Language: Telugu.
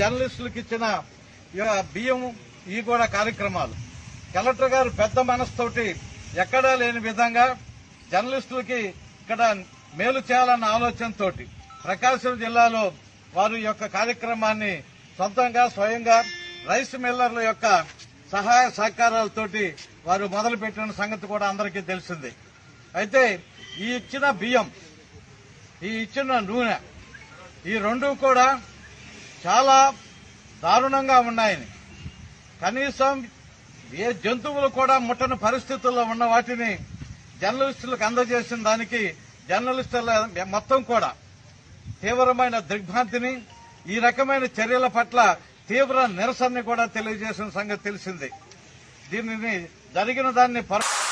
జర్నలిస్టులకు ఇచ్చిన ఈ బియ్యం ఈ కూడా కార్యక్రమాలు కలెక్టర్ గారు పెద్ద మనసుతోటి ఎక్కడా లేని విధంగా జర్నలిస్టులకి ఇక్కడ మేలు చేయాలన్న ఆలోచనతోటి ప్రకాశం జిల్లాలో వారు ఈ యొక్క కార్యక్రమాన్ని సొంతంగా స్వయంగా రైస్ మిల్లర్ల యొక్క సహాయ సహకారాలతోటి వారు మొదలుపెట్టిన సంగతి కూడా అందరికీ తెలిసింది అయితే ఈ ఇచ్చిన బియ్యం ఈ ఇచ్చిన నూనె ఈ రెండు కూడా చాలా దారుణంగా ఉన్నాయని కనీసం ఏ జంతువులు కూడా ముట్టని పరిస్థితుల్లో ఉన్న వాటిని జర్నలిస్టులకు అందజేసిన దానికి జర్నలిస్టుల మొత్తం కూడా తీవ్రమైన దిగ్భ్రాంతిని ఈ రకమైన చర్యల పట్ల తీవ్ర నిరసనని కూడా తెలియజేసిన సంగతి తెలిసింది దీనిని జరిగిన దాన్ని పర